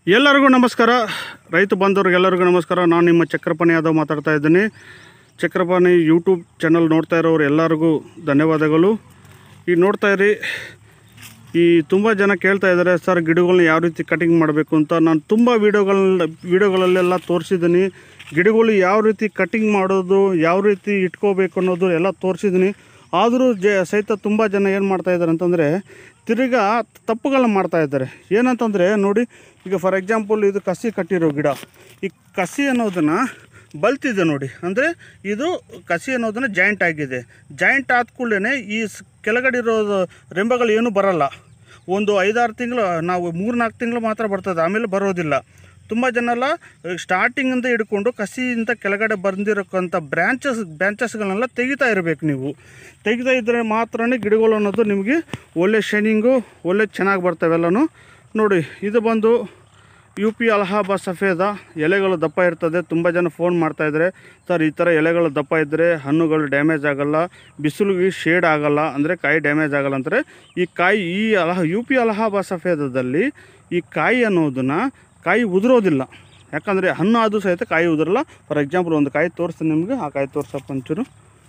ಎಲ್ಲರಿಗೂ ನಮಸ್ಕಾರ ರೈತ ಬಂಧುವ್ರಿಗೆಲ್ಲರಿಗೂ ನಮಸ್ಕಾರ ನಾನು ನಿಮ್ಮ ಚಕ್ರಪಾಣಿ ಯಾದವ್ ಮಾತಾಡ್ತಾ ಇದ್ದೀನಿ ಚಕ್ರಪಾಣಿ ಯೂಟ್ಯೂಬ್ ಚಾನಲ್ ನೋಡ್ತಾ ಇರೋರು ಎಲ್ಲರಿಗೂ ಧನ್ಯವಾದಗಳು ಈಗ ನೋಡ್ತಾ ಇರಿ ಈ ತುಂಬ ಜನ ಕೇಳ್ತಾ ಇದ್ದಾರೆ ಸರ್ ಗಿಡಗಳನ್ನ ಯಾವ ರೀತಿ ಕಟಿಂಗ್ ಮಾಡಬೇಕು ಅಂತ ನಾನು ತುಂಬ ವೀಡಿಯೋಗಳನ್ನ ವೀಡಿಯೋಗಳಲ್ಲೆಲ್ಲ ತೋರಿಸಿದ್ದೀನಿ ಗಿಡಗಳು ಯಾವ ರೀತಿ ಕಟಿಂಗ್ ಮಾಡೋದು ಯಾವ ರೀತಿ ಇಟ್ಕೋಬೇಕು ಅನ್ನೋದು ಎಲ್ಲ ತೋರಿಸಿದ್ದೀನಿ ಆದರೂ ಜ ಸಹಿತ ತುಂಬ ಜನ ಏನು ಮಾಡ್ತಾ ಇದ್ದಾರೆ ಅಂತಂದರೆ ತಿರ್ಗಾ ತಪ್ಪುಗಳನ್ನ ಮಾಡ್ತಾ ಇದ್ದಾರೆ ಏನಂತಂದರೆ ನೋಡಿ ಈಗ ಫಾರ್ ಎಕ್ಸಾಂಪಲ್ ಇದು ಕಸಿ ಕಟ್ಟಿರೋ ಗಿಡ ಈ ಕಸಿ ಅನ್ನೋದನ್ನು ಬಲ್ತಿದೆ ನೋಡಿ ಅಂದರೆ ಇದು ಕಸಿ ಅನ್ನೋದನ್ನು ಜಾಯಿಂಟ್ ಆಗಿದೆ ಜಾಯಿಂಟ್ ಆದ ಕೂಡಲೇ ಈ ಸ್- ಕೆಳಗಡೆ ಇರೋ ರೆಂಬೆಗಳು ಏನೂ ಬರಲ್ಲ ಒಂದು ಐದಾರು ತಿಂಗಳು ನಾವು ಮೂರು ನಾಲ್ಕು ತಿಂಗಳು ಮಾತ್ರ ಬರ್ತದೆ ಆಮೇಲೆ ಬರೋದಿಲ್ಲ ತುಂಬ ಜನ ಎಲ್ಲ ಸ್ಟಾರ್ಟಿಂಗಿಂದ ಹಿಡ್ಕೊಂಡು ಕಸಿಯಿಂದ ಕೆಳಗಡೆ ಬಂದಿರೋಕ್ಕಂಥ ಬ್ರ್ಯಾಂಚಸ್ ಬ್ರ್ಯಾಂಚಸ್ಗಳನ್ನೆಲ್ಲ ತೆಗಿತಾ ಇರಬೇಕು ನೀವು ತೆಗಿತಾ ಇದ್ದರೆ ಮಾತ್ರನೇ ಗಿಡಗಳು ಅನ್ನೋದು ನಿಮಗೆ ಒಳ್ಳೆ ಶೈನಿಂಗು ಒಳ್ಳೆ ಚೆನ್ನಾಗಿ ಬರ್ತವೆಲ್ಲನೂ ನೋಡಿ ಇದು ಬಂದು ಯು ಪಿ ಅಲಹಾಬಾ ಸಫೇದ ಎಲೆಗಳು ದಪ್ಪ ಇರ್ತದೆ ತುಂಬ ಜನ ಫೋನ್ ಮಾಡ್ತಾಯಿದ್ದಾರೆ ಸರ್ ಈ ಥರ ಎಲೆಗಳು ದಪ್ಪ ಇದ್ದರೆ ಹಣ್ಣುಗಳು ಡ್ಯಾಮೇಜ್ ಆಗಲ್ಲ ಬಿಸಿಲಿಗೆ ಶೇಡ್ ಆಗಲ್ಲ ಅಂದರೆ ಕಾಯಿ ಡ್ಯಾಮೇಜ್ ಆಗಲ್ಲ ಅಂತಾರೆ ಈ ಕಾಯಿ ಈ ಅಲಹ ಯು ಪಿ ಅಲಹಾಬಾ ಸಫೇದದಲ್ಲಿ ಈ ಕಾಯಿ ಅನ್ನೋದನ್ನು ಕಾಯಿ ಉದುರೋದಿಲ್ಲ ಯಾಕಂದರೆ ಹಣ್ಣು ಆದರೂ ಸಹಿತ ಕಾಯಿ ಉದುರಲ್ಲ ಫಾರ್ ಎಕ್ಸಾಂಪಲ್ ಒಂದು ಕಾಯಿ ತೋರಿಸ್ತೀನಿ ನಿಮಗೆ ಆ ಕಾಯಿ ತೋರ್ಸಪ್ಪ ಒಂಚೂರು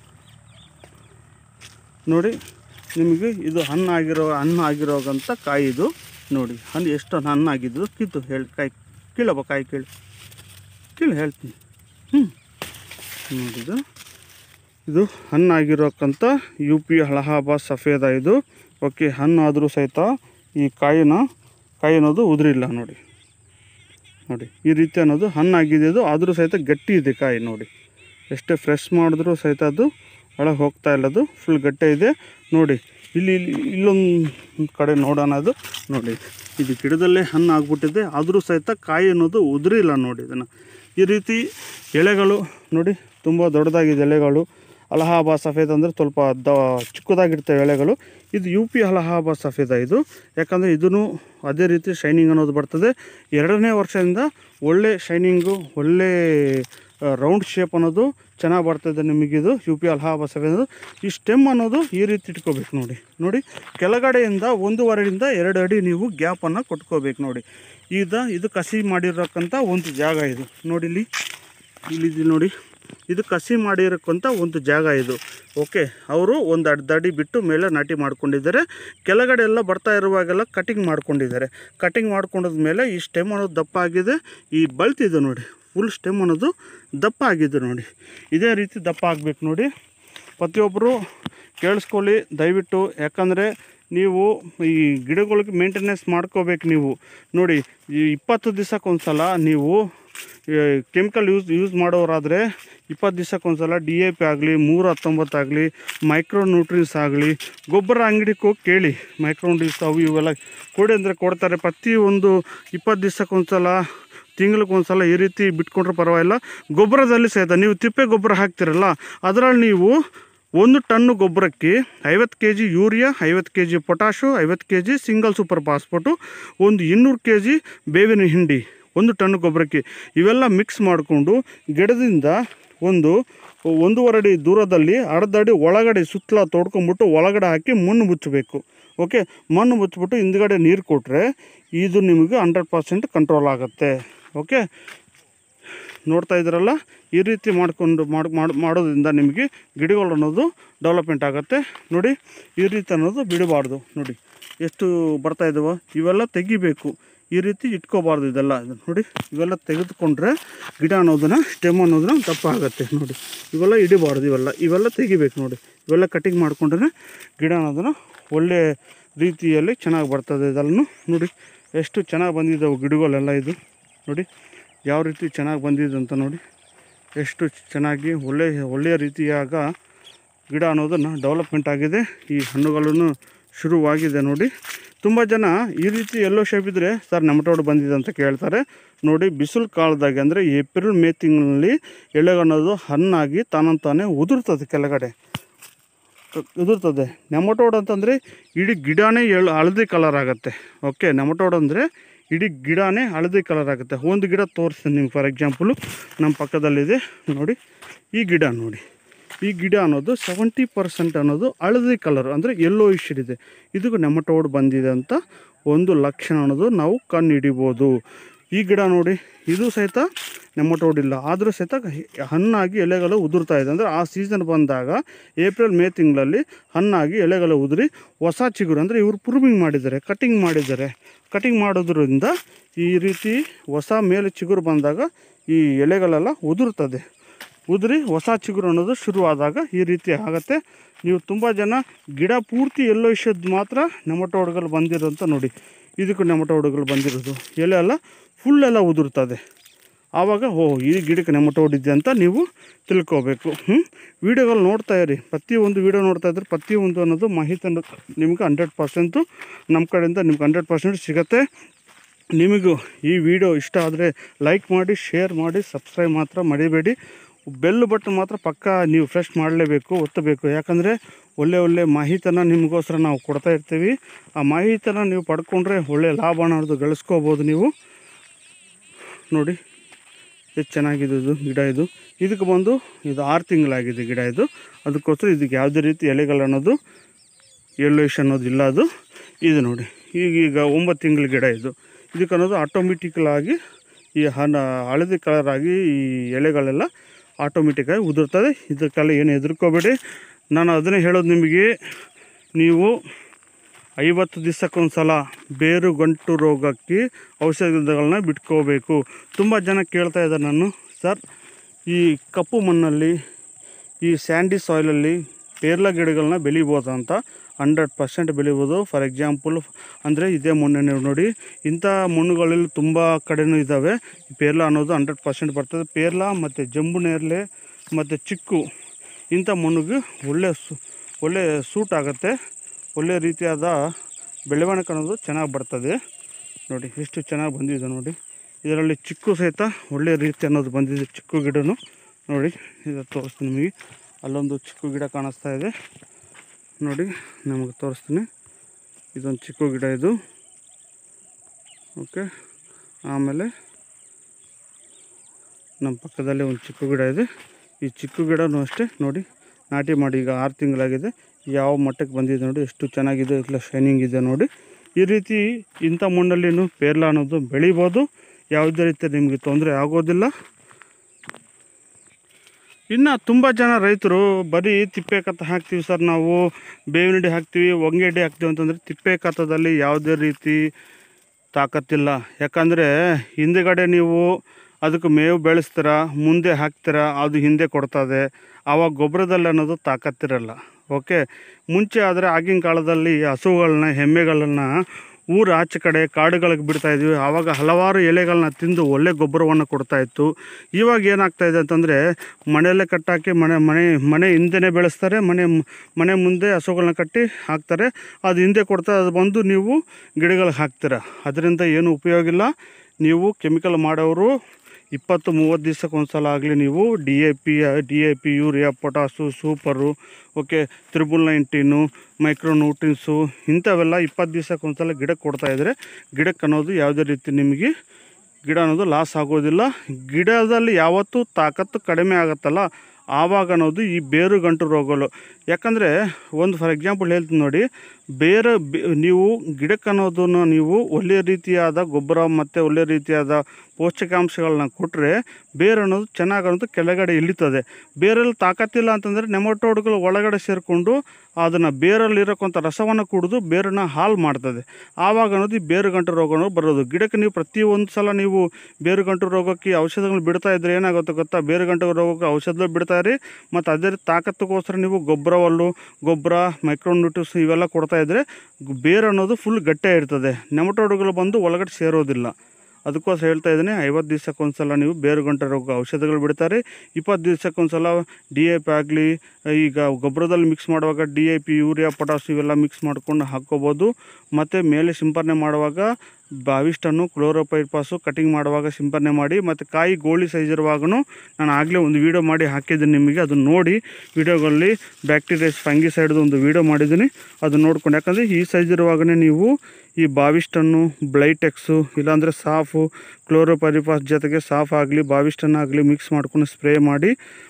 ನೋಡಿ ನಿಮಗೆ ಇದು ಹಣ್ಣು ಆಗಿರೋ ಹಣ್ಣು ಆಗಿರೋಗಂಥ ಕಾಯಿ ಇದು ನೋಡಿ ಹಣ್ಣು ಎಷ್ಟು ಹಣ್ಣು ಆಗಿದ್ದು ಕಿತ್ತು ಹೇಳಿ ಕಾಯಿ ಕೀಳಪ್ಪ ಕಾಯಿ ಕೀಳು ಕೀಳು ಹೇಳ್ತೀನಿ ಹ್ಞೂ ನೋಡಿದು ಇದು ಹಣ್ಣು ಆಗಿರೋಕ್ಕಂಥ ಯು ಪಿ ಅಲಹಾಬಾ ಸಫೇದ ಇದು ಓಕೆ ಹಣ್ಣು ಆದರೂ ಸಹಿತ ಈ ಕಾಯಿನ ಕಾಯಿ ಅನ್ನೋದು ಉದುರಿಲ್ಲ ನೋಡಿ ನೋಡಿ ಈ ರೀತಿ ಅನ್ನೋದು ಹಣ್ಣಾಗಿದೆ ಇದು ಆದರೂ ಸಹಿತ ಗಟ್ಟಿ ಇದೆ ಕಾಯಿ ನೋಡಿ ಎಷ್ಟೇ ಫ್ರೆಶ್ ಮಾಡಿದ್ರೂ ಸಹಿತ ಅದು ಒಳಗೆ ಹೋಗ್ತಾ ಇಲ್ಲ ಅದು ಫುಲ್ ಗಟ್ಟಿ ಇದೆ ನೋಡಿ ಇಲ್ಲಿ ಇಲ್ಲಿ ಇಲ್ಲೊಂದು ಕಡೆ ನೋಡೋಣ ಅದು ನೋಡಿ ಇದು ಗಿಡದಲ್ಲೇ ಹಣ್ಣು ಆಗ್ಬಿಟ್ಟಿದೆ ಆದರೂ ಸಹಿತ ಕಾಯಿ ಅನ್ನೋದು ಉದುರಿಲ್ಲ ನೋಡಿ ಇದನ್ನು ಈ ರೀತಿ ಎಲೆಗಳು ನೋಡಿ ತುಂಬ ದೊಡ್ಡದಾಗಿದೆ ಎಲೆಗಳು ಅಲಹಾಬಾ ಸಫೇದ್ ಅಂದರೆ ಸ್ವಲ್ಪ ದ ಚಿಕ್ಕದಾಗಿರ್ತವೆ ಎಲೆಗಳು ಇದು ಯು ಪಿ ಅಲಹಾಬಾ ಸಫೇದ ಇದು ಯಾಕಂದರೆ ಇದೂ ಅದೇ ರೀತಿ ಶೈನಿಂಗ್ ಅನ್ನೋದು ಬರ್ತದೆ ಎರಡನೇ ವರ್ಷದಿಂದ ಒಳ್ಳೆ ಶೈನಿಂಗು ಒಳ್ಳೆ ರೌಂಡ್ ಶೇಪ್ ಅನ್ನೋದು ಚೆನ್ನಾಗಿ ಬರ್ತದೆ ನಿಮಗಿದು ಯು ಪಿ ಅಲಹಾಬಾ ಸಫೇದ್ ಈ ಸ್ಟೆಮ್ ಅನ್ನೋದು ಈ ರೀತಿ ಇಟ್ಕೋಬೇಕು ನೋಡಿ ನೋಡಿ ಕೆಳಗಡೆಯಿಂದ ಒಂದೂವರೆಯಿಂದ ಎರಡು ಅಡಿ ನೀವು ಗ್ಯಾಪನ್ನು ಕೊಟ್ಕೋಬೇಕು ನೋಡಿ ಈಗ ಇದು ಕಸಿ ಮಾಡಿರಕ್ಕಂಥ ಒಂದು ಜಾಗ ಇದು ನೋಡಿ ಇಲ್ಲಿ ಇಲ್ಲಿದೆ ನೋಡಿ ಇದು ಕಸಿ ಮಾಡಿರಕ್ಕಂಥ ಒಂದು ಜಾಗ ಇದು ಓಕೆ ಅವರು ಒಂದು ಅರ್ಧ ಅಡಿ ಬಿಟ್ಟು ಮೇಲೆ ನಾಟಿ ಮಾಡ್ಕೊಂಡಿದ್ದಾರೆ ಕೆಳಗಡೆ ಎಲ್ಲ ಬರ್ತಾ ಇರುವಾಗೆಲ್ಲ ಕಟಿಂಗ್ ಮಾಡ್ಕೊಂಡಿದ್ದಾರೆ ಕಟಿಂಗ್ ಮಾಡ್ಕೊಂಡದ ಮೇಲೆ ಈ ಸ್ಟೆಮ್ ಅನ್ನೋದು ದಪ್ಪ ಆಗಿದೆ ಈ ಬಳ್ತಿದೆ ನೋಡಿ ಫುಲ್ ಸ್ಟೆಮ್ ಅನ್ನೋದು ದಪ್ಪ ಆಗಿದೆ ನೋಡಿ ಇದೇ ರೀತಿ ದಪ್ಪ ಆಗಬೇಕು ನೋಡಿ ಪ್ರತಿಯೊಬ್ಬರು ಕೇಳಿಸ್ಕೊಳ್ಳಿ ದಯವಿಟ್ಟು ಯಾಕಂದರೆ ನೀವು ಈ ಗಿಡಗಳಿಗೆ ಮೇಂಟೆನೆನ್ಸ್ ಮಾಡ್ಕೋಬೇಕು ನೀವು ನೋಡಿ ಈ ಇಪ್ಪತ್ತು ದಿವಸಕ್ಕೊಂದು ಸಲ ನೀವು ಕೆಮಿಕಲ್ ಯೂಸ್ ಯೂಸ್ ಮಾಡೋರಾದರೆ ಇಪ್ಪತ್ತು ದಿವಸಕ್ಕೊಂದು ಸಲ ಡಿ ಎ ಪಿ ಆಗಲಿ ಮೂರು ಹತ್ತೊಂಬತ್ತು ಆಗಲಿ ಮೈಕ್ರೋ ನ್ಯೂಟ್ರಿನ್ಸ್ ಆಗಲಿ ಗೊಬ್ಬರ ಅಂಗಡಿಗೆ ಹೋಗಿ ಕೇಳಿ ಮೈಕ್ರೋ ನ್ಯೂಟ್ರಿನ್ಸ್ ಅವು ಇವೆಲ್ಲ ಕೊಡಿ ಅಂದರೆ ಕೊಡ್ತಾರೆ ಪ್ರತಿ ಒಂದು ಇಪ್ಪತ್ತು ದಿವಸಕ್ಕೊಂದು ಸಲ ತಿಂಗ್ಳಿಗೆ ಸಲ ಈ ರೀತಿ ಬಿಟ್ಕೊಂಡ್ರೆ ಪರವಾಗಿಲ್ಲ ಗೊಬ್ಬರದಲ್ಲಿ ಸಹಿತ ನೀವು ತಿಪ್ಪೆ ಗೊಬ್ಬರ ಹಾಕ್ತಿರಲ್ಲ ಅದರಲ್ಲಿ ನೀವು ಒಂದು ಟನ್ನು ಗೊಬ್ಬರಕ್ಕೆ ಐವತ್ತು ಕೆ ಜಿ ಯೂರಿಯಾ ಐವತ್ತು ಕೆ ಜಿ ಪೊಟ್ಯಾಶು ಐವತ್ತು K G single super phosphate ಒಂದು ಇನ್ನೂರು ಕೆ ಜಿ ಬೇವಿನ ಹಿಂಡಿ ಒಂದು ಟನ್ ಗೊಬ್ಬರಕ್ಕೆ ಇವೆಲ್ಲ ಮಿಕ್ಸ್ ಮಾಡಿಕೊಂಡು ಗಿಡದಿಂದ ಒಂದು ಒಂದೂವರೆ ಅಡಿ ದೂರದಲ್ಲಿ ಅರ್ಧ ಅಡಿ ಒಳಗಡೆ ಸುತ್ತಲ ತೋಡ್ಕೊಂಬಿಟ್ಟು ಒಳಗಡೆ ಹಾಕಿ ಮಣ್ಣು ಮುಚ್ಚಬೇಕು ಓಕೆ ಮಣ್ಣು ಮುಚ್ಚಿಬಿಟ್ಟು ಹಿಂದ್ಗಡೆ ನೀರು ಕೊಟ್ಟರೆ ಇದು ನಿಮಗೆ ಹಂಡ್ರೆಡ್ ಪರ್ಸೆಂಟ್ ಕಂಟ್ರೋಲ್ ಆಗುತ್ತೆ ಓಕೆ ನೋಡ್ತಾ ಇದ್ದೀರಲ್ಲ ಈ ರೀತಿ ಮಾಡಿಕೊಂಡು ಮಾಡಿ ಮಾಡಿ ಮಾಡೋದ್ರಿಂದ ನಿಮಗೆ ಗಿಡಗಳು ಅನ್ನೋದು ಡೆವಲಪ್ಮೆಂಟ್ ಆಗುತ್ತೆ ನೋಡಿ ಈ ರೀತಿ ಅನ್ನೋದು ಬಿಡಬಾರ್ದು ನೋಡಿ ಎಷ್ಟು ಬರ್ತಾ ಇದ್ದಾವೆ ಇವೆಲ್ಲ ತೆಗಿಬೇಕು ಈ ರೀತಿ ಇಟ್ಕೋಬಾರ್ದು ಇದೆಲ್ಲ ಇದು ನೋಡಿ ಇವೆಲ್ಲ ತೆಗೆದುಕೊಂಡ್ರೆ ಗಿಡ ಅನ್ನೋದನ್ನು ಸ್ಟೆಮ್ ಅನ್ನೋದನ್ನ ದಪ್ಪ ಆಗುತ್ತೆ ನೋಡಿ ಇವೆಲ್ಲ ಇಡಬಾರ್ದು ಇವೆಲ್ಲ ಇವೆಲ್ಲ ತೆಗಿಬೇಕು ನೋಡಿ ಇವೆಲ್ಲ ಕಟಿಂಗ್ ಮಾಡಿಕೊಂಡ್ರೆ ಗಿಡ ಅನ್ನೋದನ್ನು ಒಳ್ಳೆ ರೀತಿಯಲ್ಲಿ ಚೆನ್ನಾಗಿ ಬರ್ತದೆ ಇದೆಲ್ಲನೂ ನೋಡಿ ಎಷ್ಟು ಚೆನ್ನಾಗಿ ಬಂದಿದ್ದಾವೆ ಗಿಡಗಳೆಲ್ಲ ಇದು ನೋಡಿ ಯಾವ ರೀತಿ ಚೆನ್ನಾಗಿ ಬಂದಿದೆ ಅಂತ ನೋಡಿ ಎಷ್ಟು ಚೆನ್ನಾಗಿ ಒಳ್ಳೆಯ ಒಳ್ಳೆಯ ರೀತಿಯಾಗ ಗಿಡ ಅನ್ನೋದನ್ನು ಡೆವಲಪ್ಮೆಂಟ್ ಆಗಿದೆ ಈ ಹಣ್ಣುಗಳನ್ನು ಶುರುವಾಗಿದೆ ನೋಡಿ ತುಂಬ ಜನ ಈ ರೀತಿ ಎಲ್ಲೋ ಶೇಪ್ ಇದ್ದರೆ ಸರ್ ನೆಮಟೋಡು ಬಂದಿದೆ ಅಂತ ಕೇಳ್ತಾರೆ ನೋಡಿ ಬಿಸಿಲು ಕಾಲದಾಗೆ ಅಂದರೆ ಏಪ್ರಿಲ್ ಮೇ ತಿಂಗಳಲ್ಲಿ ಎಳೆಗನ್ನೋದು ಹಣ್ಣಾಗಿ ತಾನಂತಾನೆ ಉದುರ್ತದೆ ಕೆಳಗಡೆ ಕ- ಉದುರ್ತದೆ ನೆಮಟೋಡ್ ಅಂತಂದರೆ ಇಡೀ ಗಿಡನೇ ಎಳ್ ಹಳದಿ ಕಲರ್ ಆಗುತ್ತೆ ಓಕೆ ನೆಮಟೋಡ್ ಅಂದರೆ ಇಡೀ ಗಿಡನೇ ಹಳದಿ ಕಲರ್ ಆಗುತ್ತೆ ಒಂದು ಗಿಡ ತೋರಿಸ್ತೀನಿ ನಿಮ್ಗೆ ಫಾರ್ ಎಕ್ಸಾಂಪಲು ನಮ್ಮ ಪಕ್ಕದಲ್ಲಿದೆ ನೋಡಿ ಈ ಗಿಡ ನೋಡಿ ಈ ಗಿಡ ಅನ್ನೋದು ಸೆವೆಂಟಿ ಪರ್ಸೆಂಟ್ ಅನ್ನೋದು ಹಳದಿ ಕಲರ್ ಅಂದರೆ ಎಲ್ಲೋ ಇದೆ ಇದಕ್ಕೂ ನೆಮಟೋಡ್ ಬಂದಿದೆ ಅಂತ ಒಂದು ಲಕ್ಷಣ ಅನ್ನೋದು ನಾವು ಕಂಡು ಹಿಡಿಬೋದು ಈ ಗಿಡ ನೋಡಿ ಇದು ಸಹಿತ ನೆಮಟೋಡ್ ಇಲ್ಲ ಆದರೂ ಸಹಿತ ಹಣ್ಣಾಗಿ ಎಲೆಗಳು ಉದುರ್ತಾ ಇದೆ ಅಂದರೆ ಆ ಸೀಸನ್ ಬಂದಾಗ ಏಪ್ರಿಲ್ ಮೇ ತಿಂಗಳಲ್ಲಿ ಹಣ್ಣಾಗಿ ಎಲೆಗಳು ಉದುರಿ ಹೊಸ ಚಿಗುರು ಅಂದರೆ ಇವರು ಪ್ರೂವಿಂಗ್ ಮಾಡಿದ್ದಾರೆ ಕಟಿಂಗ್ ಮಾಡಿದ್ದಾರೆ ಕಟಿಂಗ್ ಮಾಡೋದ್ರಿಂದ ಈ ರೀತಿ ಹೊಸ ಮೇಲೆ ಚಿಗುರು ಬಂದಾಗ ಈ ಎಲೆಗಳೆಲ್ಲ ಉದುರ್ತದೆ ಉದುರಿ ಹೊಸ ಚಿಗುರು ಅನ್ನೋದು ಶುರುವಾದಾಗ ಈ ರೀತಿ ಆಗುತ್ತೆ ನೀವು ತುಂಬ ಜನ ಗಿಡ ಪೂರ್ತಿ ಎಲ್ಲೋ ಇಷ್ಟದ್ದು ಮಾತ್ರ ನೆಮಟೋಡ್ಗಳು ಬಂದಿರೋಂಥ ನೋಡಿ ಇದಕ್ಕೂ ನೆಮಟೋಡ್ಗಳು ಬಂದಿರೋದು ಎಲೆ ಎಲ್ಲ ಫುಲ್ ಎಲ್ಲ ಉದುರ್ತದೆ ಆವಾಗ ಓ ಈ ಗಿಡಕ್ಕೆ ನೆಮಟೋಡ್ ಇದೆ ಅಂತ ನೀವು ತಿಳ್ಕೊಬೇಕು ಹ್ಞೂ ವೀಡಿಯೋಗಳು ನೋಡ್ತಾ ಇರಿ ಪ್ರತಿಯೊಂದು ವೀಡಿಯೋ ನೋಡ್ತಾ ಇದ್ರೆ ಪ್ರತಿಯೊಂದು ಅನ್ನೋದು ಮಾಹಿತಿ ಅನ್ನೋದು ನಿಮ್ಗೆ ಹಂಡ್ರೆಡ್ ಪರ್ಸೆಂಟು ನಮ್ಮ ಕಡೆಯಿಂದ ನಿಮ್ಗೆ ಹಂಡ್ರೆಡ್ ಪರ್ಸೆಂಟ್ ಸಿಗುತ್ತೆ ನಿಮಗೂ ಈ ವಿಡಿಯೋ ಇಷ್ಟ ಆದರೆ ಲೈಕ್ ಮಾಡಿ ಶೇರ್ ಮಾಡಿ ಸಬ್ಸ್ಕ್ರೈಬ್ ಮಾತ್ರ ಮರಿಬೇಡಿ ಬೆಲ್ ಬಟನ್ ಮಾತ್ರ ಪಕ್ಕ ನೀವು ಫ್ರೆಶ್ ಮಾಡಲೇಬೇಕು ಒತ್ತಬೇಕು ಯಾಕಂದರೆ ಒಳ್ಳೆ ಒಳ್ಳೆ ಮಾಹಿತಿನ ನಿಮಗೋಸ್ಕರ ನಾವು ಕೊಡ್ತಾ ಇರ್ತೀವಿ ಆ ಮಾಹಿತಿನ ನೀವು ಪಡ್ಕೊಂಡ್ರೆ ಒಳ್ಳೆ ಲಾಭ ಅನ್ನೋದು ಗಳಿಸ್ಕೋಬೋದು ನೀವು ನೋಡಿ ಎಷ್ಟು ಚೆನ್ನಾಗಿದೆ ಇದು ಗಿಡ ಇದು ಇದಕ್ಕೆ ಬಂದು ಇದು ಆರು ತಿಂಗಳಾಗಿದೆ ಗಿಡ ಇದು ಅದಕ್ಕೋಸ್ಕರ ಇದಕ್ಕೆ ಯಾವುದೇ ರೀತಿ ಎಲೆಗಳು ಅನ್ನೋದು ಯೆಲ್ಲೋಯಿಶ್ ಅನ್ನೋದು ಇಲ್ಲ ಅದು ಇದು ನೋಡಿ ಈಗ ಈಗ ಒಂಬತ್ತು ತಿಂಗಳ ಗಿಡ ಇದು ಇದಕ್ಕೆ ಅನ್ನೋದು ಆಟೋಮೆಟಿಕಲಾಗಿ ಈ ಹಣ ಹಳದಿ ಕಲರ್ ಆಗಿ ಈ ಎಲೆಗಳೆಲ್ಲ ಆಟೋಮೆಟಿಕ್ಕಾಗಿ ಉದುರ್ತದೆ ಇದಕ್ಕೆಲ್ಲ ಏನು ಹೆದರ್ಕೋಬೇಡಿ ನಾನು ಅದನ್ನೇ ಹೇಳೋದು ನಿಮಗೆ ನೀವು ಐವತ್ತು ದಿವಸಕ್ಕೊಂದು ಸಲ ಬೇರು ಗಂಟು ರೋಗಕ್ಕೆ ಔಷಧಿಗಳನ್ನ ಬಿಟ್ಕೋಬೇಕು ತುಂಬ ಜನ ಕೇಳ್ತಾ ಇದ್ದಾರೆ ನಾನು ಸರ್ ಈ ಕಪ್ಪು ಮಣ್ಣಲ್ಲಿ ಈ ಸ್ಯಾಂಡಿ ಸಾಯಿಲಲ್ಲಿ ಪೇರ್ಲ ಗಿಡಗಳನ್ನ ಬೆಳಿಬೋದಾ ಅಂತ ಹಂಡ್ರೆಡ್ ಪರ್ಸೆಂಟ್ ಬೆಳಿಬೋದು ಫಾರ್ ಎಕ್ಸಾಂಪಲ್ ಅಂದರೆ ಇದೇ ಮಣ್ಣು ನೀವು ನೋಡಿ ಇಂಥ ಮಣ್ಣುಗಳಲ್ಲಿ ತುಂಬ ಕಡೆನೂ ಇದ್ದಾವೆ ಪೇರ್ಲ ಅನ್ನೋದು ಹಂಡ್ರೆಡ್ ಪರ್ಸೆಂಟ್ ಬರ್ತದೆ ಪೇರ್ಲ ಮತ್ತು ಜಂಬು ನೇರಳೆ ಮತ್ತು ಚಿಕ್ಕು ಇಂಥ ಮಣ್ಣಿಗೆ ಒಳ್ಳೆ ಸು ಒಳ್ಳೆ ಸೂಟ್ ಆಗುತ್ತೆ ಒಳ್ಳೆ ರೀತಿಯಾದ ಬೆಳವಣಿಗೆ ಅನ್ನೋದು ಚೆನ್ನಾಗಿ ಬರ್ತದೆ ನೋಡಿ ಎಷ್ಟು ಚೆನ್ನಾಗಿ ಬಂದಿದೆ ನೋಡಿ ಇದರಲ್ಲಿ ಚಿಕ್ಕು ಸಹಿತ ಒಳ್ಳೆ ರೀತಿ ಅನ್ನೋದು ಬಂದಿದೆ ಚಿಕ್ಕು ಗಿಡನು ನೋಡಿ ಇದು ತೋರಿಸ್ತೀನಿ ನಿಮಗೆ ಅಲ್ಲೊಂದು ಚಿಕ್ಕು ಗಿಡ ಕಾಣಿಸ್ತಾ ಇದೆ ನೋಡಿ ನಮಗೆ ತೋರಿಸ್ತೀನಿ ಇದೊಂದು ಚಿಕ್ಕು ಗಿಡ ಇದು ಓಕೆ ಆಮೇಲೆ ನಮ್ಮ ಪಕ್ಕದಲ್ಲೇ ಒಂದು ಚಿಕ್ಕು ಗಿಡ ಇದೆ ಈ ಚಿಕ್ಕು ಗಿಡನೂ ಅಷ್ಟೇ ನೋಡಿ ನಾಟಿ ಮಾಡಿ ಈಗ ಆರು ತಿಂಗಳಾಗಿದೆ ಯಾವ ಮಟ್ಟಕ್ಕೆ ಬಂದಿದೆ ನೋಡಿ ಎಷ್ಟು ಚೆನ್ನಾಗಿದೆ ಇಲ್ಲ ಶೈನಿಂಗ್ ಇದೆ ನೋಡಿ ಈ ರೀತಿ ಇಂಥ ಮಣ್ಣಲ್ಲಿನೂ ಪೇರ್ಲ ಅನ್ನೋದು ಬೆಳಿಬೋದು ಯಾವುದೇ ರೀತಿ ನಿಮಗೆ ತೊಂದರೆ ಆಗೋದಿಲ್ಲ ಇನ್ನು ತುಂಬ ಜನ ರೈತರು ಬರೀ ತಿಪ್ಪೆ ಕತ್ತ ಹಾಕ್ತೀವಿ ಸರ್ ನಾವು ಬೇವಿನ ಹಿಂಡಿ ಹಾಕ್ತೀವಿ ಹೊಂಗೆ ಹಿಂಡಿ ಹಾಕ್ತೀವಿ ಅಂತಂದರೆ ತಿಪ್ಪೆ ಕತ್ತದಲ್ಲಿ ಯಾವುದೇ ರೀತಿ ತಾಕತ್ತಿಲ್ಲ ಯಾಕಂದರೆ ಹಿಂದುಗಡೆ ನೀವು ಅದಕ್ಕೆ ಮೇವು ಬೆಳೆಸ್ತೀರ ಮುಂದೆ ಹಾಕ್ತೀರ ಅದು ಹಿಂದೆ ಕೊಡ್ತದೆ ಆವಾಗ ಗೊಬ್ಬರದಲ್ಲಿ ಅನ್ನೋದು ತಾಕತ್ತಿರಲ್ಲ ಓಕೆ ಮುಂಚೆ ಆದರೆ ಆಗಿನ ಕಾಲದಲ್ಲಿ ಹಸುಗಳನ್ನ ಎಮ್ಮೆಗಳನ್ನ ಊರ ಆಚೆ ಕಡೆ ಕಾಡುಗಳಿಗೆ ಬಿಡ್ತಾ ಇದ್ವಿ ಆವಾಗ ಹಲವಾರು ಎಲೆಗಳನ್ನ ತಿಂದು ಒಳ್ಳೆ ಗೊಬ್ಬರವನ್ನು ಕೊಡ್ತಾ ಇತ್ತು ಇವಾಗ ಏನಾಗ್ತಾ ಇದೆ ಅಂತಂದರೆ ಮನೆಯಲ್ಲೇ ಕಟ್ಟಾಕಿ ಮನೆ ಮನೆ ಮನೆ ಹಿಂದೆನೇ ಬೆಳೆಸ್ತಾರೆ ಮನೆ ಮನೆ ಮುಂದೆ ಹಸುಗಳನ್ನ ಕಟ್ಟಿ ಹಾಕ್ತಾರೆ ಅದು ಹಿಂದೆ ಕೊಡ್ತಾ ಅದು ಬಂದು ನೀವು ಗಿಡಗಳಿಗೆ ಹಾಕ್ತೀರ ಅದರಿಂದ ಏನು ಉಪಯೋಗ ಇಲ್ಲ ನೀವು ಕೆಮಿಕಲ್ ಮಾಡೋರು ಇಪ್ಪತ್ತು ಮೂವತ್ತು ದಿವ್ಸಕ್ಕೆ ಒಂದು ಸಲ ಆಗಲಿ ನೀವು D A P D A P urea potash super okay triple nineteen micronutrients ಇಂಥವೆಲ್ಲ ಇಪ್ಪತ್ತು ದಿವ್ಸಕ್ಕೆ ಒಂದು ಸಲ ಗಿಡಕ್ಕೆ ಕೊಡ್ತಾಯಿದ್ರೆ ಗಿಡಕ್ಕೆ ಅನ್ನೋದು ಯಾವುದೇ ರೀತಿ ನಿಮಗೆ ಗಿಡ ಅನ್ನೋದು ಲಾಸ್ ಆಗೋದಿಲ್ಲ ಗಿಡದಲ್ಲಿ ಯಾವತ್ತೂ ತಾಕತ್ತು ಕಡಿಮೆ ಆಗುತ್ತಲ್ಲ ಆವಾಗ ಅನ್ನೋದು ಈ ಬೇರು ಗಂಟು ರೋಗಗಳು ಯಾಕಂದರೆ ಒಂದು ಫಾರ್ ಎಕ್ಸಾಂಪಲ್ ಹೇಳ್ತೀನಿ ನೋಡಿ ಬೇರೆ ಬೆ- ನೀವು ಗಿಡಕ್ಕೆ ಅನ್ನೋದನ್ನು ನೀವು ಒಳ್ಳೆಯ ರೀತಿಯಾದ ಗೊಬ್ಬರ ಮತ್ತು ಒಳ್ಳೆಯ ರೀತಿಯಾದ ಪೋಷಕಾಂಶಗಳನ್ನ ಕೊಟ್ಟರೆ ಬೇರು ಅನ್ನೋದು ಚೆನ್ನಾಗಿ ಅನ್ನೋದು ಕೆಳಗಡೆ ಇಳಿತದೆ ಬೇರಲ್ಲಿ ತಾಕತ್ತಿಲ್ಲ ಅಂತಂದರೆ ನೆಮಟೋಡ್ಗಳು ಒಳಗಡೆ ಸೇರಿಕೊಂಡು ಅದನ್ನು ಬೇರಲ್ಲಿರೋಕ್ಕಂಥ ರಸವನ್ನು ಕುಡಿದು ಬೇರನ್ನ ಹಾಳು ಮಾಡ್ತದೆ ಆವಾಗ ಅನ್ನೋದು ಈ ಬೇರು ಗಂಟು ರೋಗ ಅನ್ನೋದು ಬರೋದು ಗಿಡಕ್ಕೆ ನೀವು ಪ್ರತಿ ಒಂದು ಸಲ ನೀವು ಬೇರು ಗಂಟು ರೋಗಕ್ಕೆ ಔಷಧಗಳು ಬಿಡ್ತಾ ಇದ್ರೆ ಏನಾಗುತ್ತೆ ಗೊತ್ತಾ ಬೇರು ಗಂಟು ರೋಗಕ್ಕೆ ಔಷಧ ಬಿಡ್ತಾ ಇರಿ ಮತ್ತು ಅದೇ ರೀತಿ ತಾಕತ್ತಕ್ಕೋಸ್ಕರ ನೀವು ಗೊಬ್ಬರವಲ್ಲು ಗೊಬ್ಬರ ಮೈಕ್ರೋನ್ಯೂಟ್ರಿಸ್ ಇವೆಲ್ಲ ಕೊಡ್ತಾ ಇದ್ದರೆ ಬೇರು ಅನ್ನೋದು ಫುಲ್ ಗಟ್ಟಿ ಇರ್ತದೆ ನೆಮಟೋಡ್ಗಳು ಬಂದು ಒಳಗಡೆ ಸೇರೋದಿಲ್ಲ ಅದಕ್ಕೋಸ್ಕರ ಹೇಳ್ತಾ ಇದ್ದೀನಿ ಐವತ್ತು ದಿವ್ಸಕ್ಕೆ ಸಲ ನೀವು ಬೇರು ಗಂಟೆ ರೋಗ ಔಷಧಗಳು ಬಿಡ್ತಾರೆ ಇಪ್ಪತ್ತು ದಿವ್ಸಕ್ಕೆ ಸಲ ಡಿ ಎ ಪಿ ಆಗಲಿ ಈಗ ಗೊಬ್ಬರದಲ್ಲಿ ಮಿಕ್ಸ್ ಮಾಡುವಾಗ D A P urea potash ಇವೆಲ್ಲ ಮಿಕ್ಸ್ ಮಾಡ್ಕೊಂಡು ಹಾಕ್ಕೋಬೋದು ಮತ್ತು ಮೇಲೆ ಸಿಂಪರಣೆ ಮಾಡುವಾಗ ಬಾವಿಷ್ಟನ್ನು ಕ್ಲೋರೋಪೈರ್ಪಾಸು ಕಟಿಂಗ್ ಮಾಡುವಾಗ ಸಿಂಪರಣೆ ಮಾಡಿ ಮತ್ತು ಕಾಯಿ ಗೋಳಿ ಸೈಜ್ ಇರುವಾಗೂ ನಾನು ಆಗಲೇ ಒಂದು ವೀಡಿಯೋ ಮಾಡಿ ಹಾಕಿದ್ದೀನಿ ನಿಮಗೆ ಅದನ್ನು ನೋಡಿ ವೀಡಿಯೋಗಳಲ್ಲಿ ಬ್ಯಾಕ್ಟೀರಿಯಾಸ್ ಫಂಗಿಸೈಡ್ದು ಒಂದು ವೀಡಿಯೋ ಮಾಡಿದ್ದೀನಿ ಅದನ್ನು ನೋಡ್ಕೊಂಡು ಯಾಕಂದರೆ ಈ ಸೈಜ್ ಇರುವಾಗಲೇ ನೀವು ಈ ಬಾವಿಷ್ಟನ್ನು ಬ್ಲೈಟೆಕ್ಸು ಇಲ್ಲಾಂದರೆ ಸಾಫು ಕ್ಲೋರೋಪರಿಪಾಸ್ ಜೊತೆಗೆ ಸಾಫ್ ಆಗಲಿ ಬಾವಿಷ್ಟನ್ನಾಗಲಿ ಮಿಕ್ಸ್ ಮಾಡ್ಕೊಂಡು ಸ್ಪ್ರೇ ಮಾಡಿ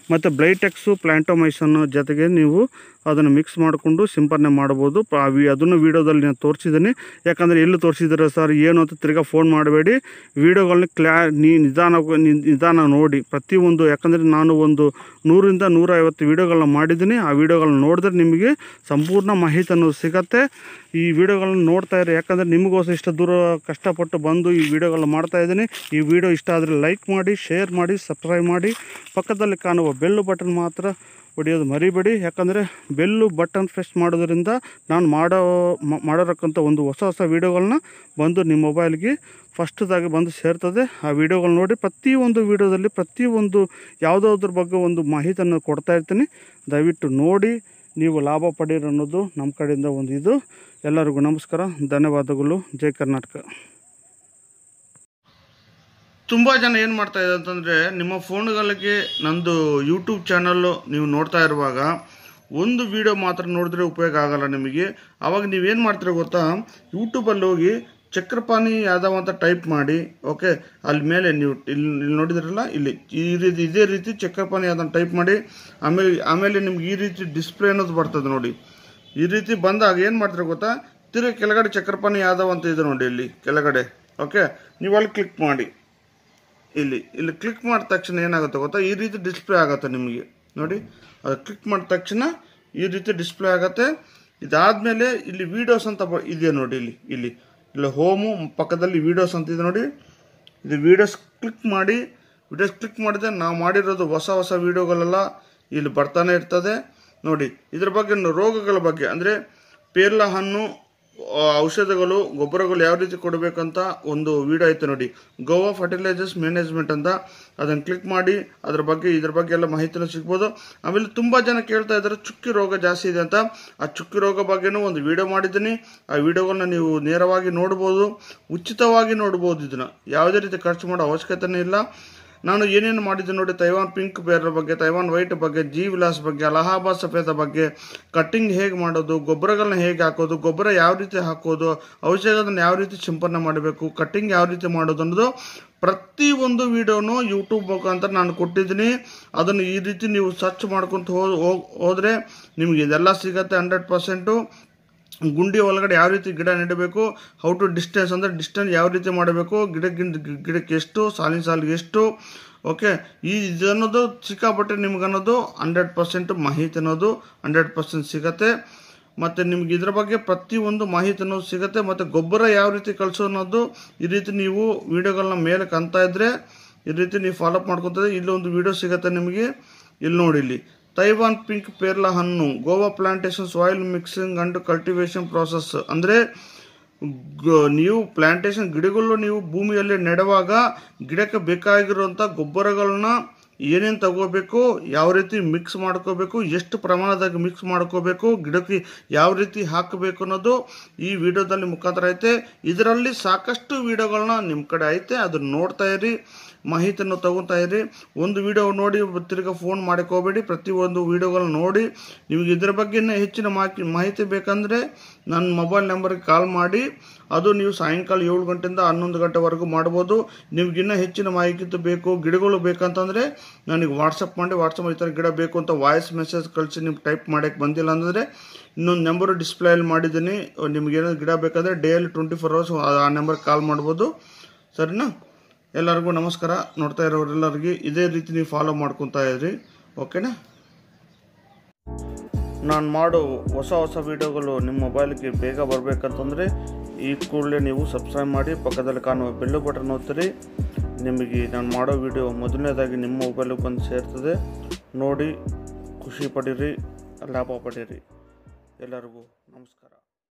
ಮತ್ತು ಬ್ಲೈಟೆಕ್ಸು ಪ್ಲ್ಯಾಂಟೋಮೈಸನ್ನು ಜೊತೆಗೆ ನೀವು ಅದನ್ನು ಮಿಕ್ಸ್ ಮಾಡಿಕೊಂಡು ಸಿಂಪರಣೆ ಮಾಡ್ಬೋದು ಪ- ಆ ವಿ- ಅದನ್ನು ವೀಡಿಯೋದಲ್ಲಿ ನಾನು ತೋರಿಸಿದ್ದೀನಿ ಯಾಕಂದರೆ ಎಲ್ಲಿ ತೋರಿಸಿದ್ರೆ ಸರ್ ಏನು ಅಂತ ತಿರ್ಗಾ ಫೋನ್ ಮಾಡಬೇಡಿ ವೀಡಿಯೋಗಳನ್ನ ಕ್ಲಾ ನೀ ನಿಧಾನ ನಿ- ನಿಧಾನ ನೋಡಿ ಪ್ರತಿಯೊಂದು ಯಾಕಂದರೆ ನಾನು ಒಂದು ನೂರಿಂದ ನೂರೈವತ್ತು ವೀಡಿಯೋಗಳನ್ನ ಮಾಡಿದ್ದೀನಿ ಆ ವೀಡಿಯೋಗಳನ್ನ ನೋಡಿದ್ರೆ ನಿಮಗೆ ಸಂಪೂರ್ಣ ಮಾಹಿತಿಯನ್ನು ಸಿಗತ್ತೆ ಈ ವಿಡಿಯೋಗಳನ್ನ ನೋಡ್ತಾ ಇರಿ ಯಾಕಂದರೆ ನಿಮಗೋಸ್ಕರ ಇಷ್ಟು ದೂರ ಕಷ್ಟಪಟ್ಟು ಬಂದು ಈ ವಿಡಿಯೋಗಳನ್ನ ಮಾಡ್ತಾ ಇದ್ದೀನಿ ಈ ವಿಡಿಯೋ ಇಷ್ಟ ಆದರೆ ಲೈಕ್ ಮಾಡಿ ಶೇರ್ ಮಾಡಿ ಸಬ್ಸ್ಕ್ರೈಬ್ ಮಾಡಿ ಪಕ್ಕದಲ್ಲಿ ಕಾಣುವ ಬೆಲ್ಲು ಬಟನ್ ಮಾತ್ರ ಹೊಡೆಯೋದು ಮರಿಬೇಡಿ ಯಾಕಂದರೆ ಬೆಲ್ಲು ಬಟನ್ ಪ್ರೆಸ್ ಮಾಡೋದ್ರಿಂದ ನಾನು ಮಾಡೋ ಮ- ಮಾಡಿರಕ್ಕಂಥ ಒಂದು ಹೊಸ ಹೊಸ ವೀಡಿಯೋಗಳನ್ನ ಬಂದು ನಿಮ್ಮ ಮೊಬೈಲ್ಗೆ ಫಸ್ಟ್ದಾಗಿ ಬಂದು ಸೇರ್ತದೆ ಆ ವಿಡಿಯೋಗಳು ನೋಡಿ ಪ್ರತಿಯೊಂದು ವಿಡಿಯೋದಲ್ಲಿ ಪ್ರತಿಯೊಂದು ಯಾವುದಾದ್ರ ಬಗ್ಗೆ ಒಂದು ಮಾಹಿತಿಯನ್ನು ಕೊಡ್ತಾ ಇರ್ತೀನಿ ದಯವಿಟ್ಟು ನೋಡಿ ನೀವು ಲಾಭ ಪಡೀರಿ ಅನ್ನೋದು ನಮ್ಮ ಕಡೆಯಿಂದ ಒಂದು ಇದು ಎಲ್ಲರಿಗೂ ನಮಸ್ಕಾರ ಧನ್ಯವಾದಗಳು ಜೈ ಕರ್ನಾಟಕ ತುಂಬ ಜನ ಏನು ಮಾಡ್ತಾ ಇದೆ ಅಂತಂದರೆ ನಿಮ್ಮ ಫೋನ್ಗಳಿಗೆ ನಂದು ಯೂಟ್ಯೂಬ್ ಚಾನಲ್ಲು ನೀವು ನೋಡ್ತಾ ಇರುವಾಗ ಒಂದು ವಿಡಿಯೋ ಮಾತ್ರ ನೋಡಿದ್ರೆ ಉಪಯೋಗ ಆಗಲ್ಲ ನಿಮಗೆ ಆವಾಗ ನೀವೇನು ಮಾಡ್ತೀರ ಗೊತ್ತಾ ಯೂಟ್ಯೂಬಲ್ಲಿ ಹೋಗಿ ಚಕ್ರಪಾಣಿ ಯಾದವ್ ಅಂತ ಟೈಪ್ ಮಾಡಿ ಓಕೆ ಅಲ್ಲಿ ಮೇಲೆ ನೀವು ಇಲ್ಲಿ ಇಲ್ಲಿ ನೋಡಿದ್ರಲ್ಲ ಇಲ್ಲಿ ಈ ರೀತಿ ಇದೇ ರೀತಿ ಚಕ್ರಪಾಣಿ ಯಾದವ್ ಟೈಪ್ ಮಾಡಿ ಆಮೇಲೆ ಆಮೇಲೆ ನಿಮ್ಗೆ ಈ ರೀತಿ ಡಿಸ್ಪ್ಲೇ ಅನ್ನೋದು ಬರ್ತದೆ ನೋಡಿ ಈ ರೀತಿ ಬಂದಾಗ ಏನು ಮಾಡ್ತೀರ ಗೊತ್ತಾ ತಿರುಗಿ ಕೆಳಗಡೆ ಚಕ್ರಪಾಣಿ ಯಾದವ್ ಅಂತ ಇದೆ ನೋಡಿ ಇಲ್ಲಿ ಕೆಳಗಡೆ ಓಕೆ ನೀವು ಅಲ್ಲಿ ಕ್ಲಿಕ್ ಮಾಡಿ ಇಲ್ಲಿ ಇಲ್ಲಿ ಕ್ಲಿಕ್ ಮಾಡಿದ ತಕ್ಷಣ ಏನಾಗುತ್ತೆ ಗೊತ್ತಾ ಈ ರೀತಿ ಡಿಸ್ಪ್ಲೇ ಆಗುತ್ತೆ ನಿಮಗೆ ನೋಡಿ ಅದು ಕ್ಲಿಕ್ ಮಾಡಿದ ತಕ್ಷಣ ಈ ರೀತಿ ಡಿಸ್ಪ್ಲೇ ಆಗುತ್ತೆ ಇದಾದಮೇಲೆ ಇಲ್ಲಿ ವೀಡಿಯೋಸ್ ಅಂತ ಬ ಇದೆ ನೋಡಿ ಇಲ್ಲಿ ಇಲ್ಲಿ ಇಲ್ಲಿ ಹೋಮು ಪಕ್ಕದಲ್ಲಿ ವೀಡಿಯೋಸ್ ಅಂತ ಇದೆ ನೋಡಿ ಇದು ವೀಡಿಯೋಸ್ ಕ್ಲಿಕ್ ಮಾಡಿ ವೀಡಿಯೋಸ್ ಕ್ಲಿಕ್ ಮಾಡಿದ್ರೆ ನಾವು ಮಾಡಿರೋದು ಹೊಸ ಹೊಸ ವೀಡಿಯೋಗಳೆಲ್ಲ ಇಲ್ಲಿ ಬರ್ತಾನೆ ಇರ್ತದೆ ನೋಡಿ ಇದ್ರ ಬಗ್ಗೆ ನ- ರೋಗಗಳ ಬಗ್ಗೆ ಅಂದರೆ ಪೇರ್ಲ ಹಣ್ಣು ಆ, ಔಷಧಗಳು ಗೊಬ್ಬರಗಳು ಯಾವ ರೀತಿ ಕೊಡಬೇಕಂತ ಒಂದು ವಿಡಿಯೋ ಐತೆ ನೋಡಿ ಗೋವಾ ಫರ್ಟಿಲೈಸರ್ಸ್ ಮ್ಯಾನೇಜ್ಮೆಂಟ್ ಅಂತ ಅದನ್ನು ಕ್ಲಿಕ್ ಮಾಡಿ ಅದ್ರ ಬಗ್ಗೆ ಇದ್ರ ಬಗ್ಗೆ ಎಲ್ಲ ಮಾಹಿತಿನೂ ಸಿಗ್ಬೋದು ಆಮೇಲೆ ತುಂಬ ಜನ ಕೇಳ್ತಾ ಇದ್ದಾರೆ ಚುಕ್ಕಿ ರೋಗ ಜಾಸ್ತಿ ಇದೆ ಅಂತ ಆ ಚುಕ್ಕಿ ರೋಗ ಬಗ್ಗೆನೂ ಒಂದು ವಿಡಿಯೋ ಮಾಡಿದ್ದೀನಿ ಆ ವಿಡಿಯೋಗಳನ್ನ ನೀವು ನೇರವಾಗಿ ನೋಡ್ಬೋದು ಉಚಿತವಾಗಿ ನೋಡ್ಬೋದು ಇದನ್ನ ಯಾವುದೇ ರೀತಿ ಖರ್ಚು ಮಾಡೋ ಅವಶ್ಯಕತೆನೇ ಇಲ್ಲ ನಾನು ಏನೇನು ಮಾಡಿದ್ದೆ ನೋಡಿ ತೈವಾನ್ ಪಿಂಕ್ ಬೇರ ಬಗ್ಗೆ ತೈವಾನ್ ವೈಟ್ ಬಗ್ಗೆ ಜಿ ವಿಲಾಸ್ ಬಗ್ಗೆ ಅಲಹಾಬಾದ್ ಸಫೇದ ಬಗ್ಗೆ ಕಟ್ಟಿಂಗ್ ಹೇಗೆ ಮಾಡೋದು ಗೊಬ್ಬರಗಳನ್ನ ಹೇಗೆ ಹಾಕೋದು ಗೊಬ್ಬರ ಯಾವ ರೀತಿ ಹಾಕೋದು ಔಷಧಗಳನ್ನ ಯಾವ ರೀತಿ ಸಿಂಪಡಣೆ ಮಾಡಬೇಕು ಕಟ್ಟಿಂಗ್ ಯಾವ ರೀತಿ ಮಾಡೋದು ಅನ್ನೋದು ಪ್ರತಿಯೊಂದು ವಿಡಿಯೋನು ಯೂಟ್ಯೂಬ್ ಮುಖಾಂತರ ನಾನು ಕೊಟ್ಟಿದ್ದೀನಿ ಅದನ್ನು ಈ ರೀತಿ ನೀವು ಸರ್ಚ್ ಮಾಡ್ಕೊಂತ ಹೋ ಹೋಗ್- ಹೋದ್ರೆ ನಿಮ್ಗೆ ಇದೆಲ್ಲ ಸಿಗತ್ತೆ ಹಂಡ್ರೆಡ್ ಪರ್ಸೆಂಟು ಗುಂಡಿ ಒಳಗಡೆ ಯಾವ ರೀತಿ ಗಿಡ ನೆಡಬೇಕು ಹೌ ಟು ಡಿಸ್ಟೆನ್ಸ್ ಅಂದರೆ ಡಿಸ್ಟೆನ್ಸ್ ಯಾವ ರೀತಿ ಮಾಡಬೇಕು ಗಿಡಕ್ಕಿಂತ ಗಿಡಕ್ಕೆ ಎಷ್ಟು ಸಾಲಿನ ಸಾಲಿಗೆ ಎಷ್ಟು ಓಕೆ ಈ ಇದನ್ನೋದು ಸಿಕ್ಕಾಪಟ್ಟೆ ನಿಮ್ಗೆ ಅನ್ನೋದು ಹಂಡ್ರೆಡ್ ಪರ್ಸೆಂಟ್ ಮಾಹಿತಿ ಅನ್ನೋದು ಹಂಡ್ರೆಡ್ ಪರ್ಸೆಂಟ್ ಸಿಗತ್ತೆ ಮತ್ತು ನಿಮ್ಗೆ ಇದ್ರ ಬಗ್ಗೆ ಪ್ರತಿಯೊಂದು ಮಾಹಿತಿ ಅನ್ನೋದು ಸಿಗುತ್ತೆ ಮತ್ತು ಗೊಬ್ಬರ ಯಾವ ರೀತಿ ಕಳಿಸೋ ಅನ್ನೋದು ಈ ರೀತಿ ನೀವು ವಿಡಿಯೋಗಳನ್ನ ಮೇಲೆ ಕಾಣ್ತಾ ಇದ್ರೆ ಈ ರೀತಿ ನೀವು ಫಾಲೋಅಪ್ ಮಾಡ್ಕೊತದೆ ಇಲ್ಲಿ ಒಂದು ವಿಡಿಯೋ ಸಿಗುತ್ತೆ ನಿಮಗೆ ಇಲ್ಲಿ ನೋಡಿ ಇಲ್ಲಿ ತೈವಾನ್ ಪಿಂಕ್ ಪೇರ್ಲಾ ಹಣ್ಣು guava plantation soil mixing and cultivation process ಅಂದರೆ ನೀವು ಪ್ಲಾಂಟೇಶನ್ ಗಿಡಗಳು ನೀವು ಭೂಮಿಯಲ್ಲಿ ನೆಡುವಾಗ ಗಿಡಕ್ಕೆ ಬೇಕಾಗಿರುವಂಥ ಗೊಬ್ಬರಗಳನ್ನ ಏನೇನು ತಗೋಬೇಕು ಯಾವ ರೀತಿ ಮಿಕ್ಸ್ ಮಾಡ್ಕೋಬೇಕು ಎಷ್ಟು ಪ್ರಮಾಣದಾಗ ಮಿಕ್ಸ್ ಮಾಡ್ಕೋಬೇಕು ಗಿಡಕ್ಕೆ ಯಾವ ರೀತಿ ಹಾಕಬೇಕು ಅನ್ನೋದು ಈ ವಿಡಿಯೋದಲ್ಲಿ ಮುಖಾಂತರ ಐತೆ ಇದರಲ್ಲಿ ಸಾಕಷ್ಟು ವಿಡಿಯೋಗಳನ್ನ ನಿಮ್ಮ ಕಡೆ ಐತೆ ಅದನ್ನ ನೋಡ್ತಾ ಇರಿ ಮಾಹಿತಿಯನ್ನು ತಗೊತಾ ಇರಿ ಒಂದು ವಿಡಿಯೋ ನೋಡಿ ತಿರ್ಗಾ ಫೋನ್ ಮಾಡಕ್ಕೆ ಹೋಗಬೇಡಿ ಪ್ರತಿಯೊಂದು ವಿಡಿಯೋಗಳನ್ನ ನೋಡಿ ನಿಮಗೆ ಇದ್ರ ಬಗ್ಗೆ ಇನ್ನೂ ಹೆಚ್ಚಿನ ಮಾಹಿತಿ ಮಾಹಿತಿ ಬೇಕಂದರೆ ನನ್ನ ಮೊಬೈಲ್ ನಂಬರ್ಗೆ ಕಾಲ್ ಮಾಡಿ ಅದು ನೀವು ಸಾಯಂಕಾಲ ಏಳು ಗಂಟೆಯಿಂದ ಹನ್ನೊಂದು ಗಂಟೆವರೆಗೂ ಮಾಡ್ಬೋದು ನಿಮ್ಗೆ ಇನ್ನೂ ಹೆಚ್ಚಿನ ಮಾಹಿತಿ ಬೇಕು ಗಿಡಗಳು ಬೇಕಂತಂದರೆ ನನಗೆ ವಾಟ್ಸಪ್ ಮಾಡಿ ವಾಟ್ಸಪ್ ಈ ಥರ ಗಿಡ ಬೇಕು ಅಂತ ವಾಯ್ಸ್ ಮೆಸೇಜ್ ಕಳಿಸಿ ನೀವು ಟೈಪ್ ಮಾಡೋಕ್ಕೆ ಬಂದಿಲ್ಲ ಅಂದರೆ ಇನ್ನೊಂದು ನಂಬರು ಡಿಸ್ಪ್ಲೇಯಲ್ಲಿ ಮಾಡಿದ್ದೀನಿ ನಿಮ್ಗೆ ಏನಾದ್ರು ಗಿಡ ಬೇಕಾದರೆ ಡೈಲಿ ಟ್ವೆಂಟಿ ಫೋರ್ ಅವರ್ಸ್ ಆ ನಂಬರ್ಗೆ ಕಾಲ್ ಮಾಡ್ಬೋದು ಸರಿನಾ ಎಲ್ಲರಿಗೂ ನಮಸ್ಕಾರ ನೋಡ್ತಾ ಇರೋರೆಲ್ಲರಿಗೆ ಇದೇ ರೀತಿ ನೀವು ಫಾಲೋ ಮಾಡ್ಕೊತಾ ಇದ್ರಿ ಓಕೆನಾ ನಾನು ಮಾಡೋ ಹೊಸ ಹೊಸ ವೀಡಿಯೋಗಳು ನಿಮ್ಮ ಮೊಬೈಲ್ಗೆ ಬೇಗ ಬರಬೇಕಂತಂದರೆ ಈ ಕೂಡಲೇ ನೀವು ಸಬ್ಸ್ಕ್ರೈಬ್ ಮಾಡಿ ಪಕ್ಕದಲ್ಲಿ ಕಾಣುವ ಬೆಲ್ಲು ಬಟನ್ ಒತ್ತಿರಿ ನಿಮಗೆ ನಾನು ಮಾಡೋ ವಿಡಿಯೋ ಮೊದಲನೇದಾಗಿ ನಿಮ್ಮ ಮೊಬೈಲಿಗೆ ಬಂದು ಸೇರ್ತದೆ ನೋಡಿ ಖುಷಿ ಪಡೀರಿ ಲಾಭ ಪಡೀರಿ ಎಲ್ಲರಿಗೂ ನಮಸ್ಕಾರ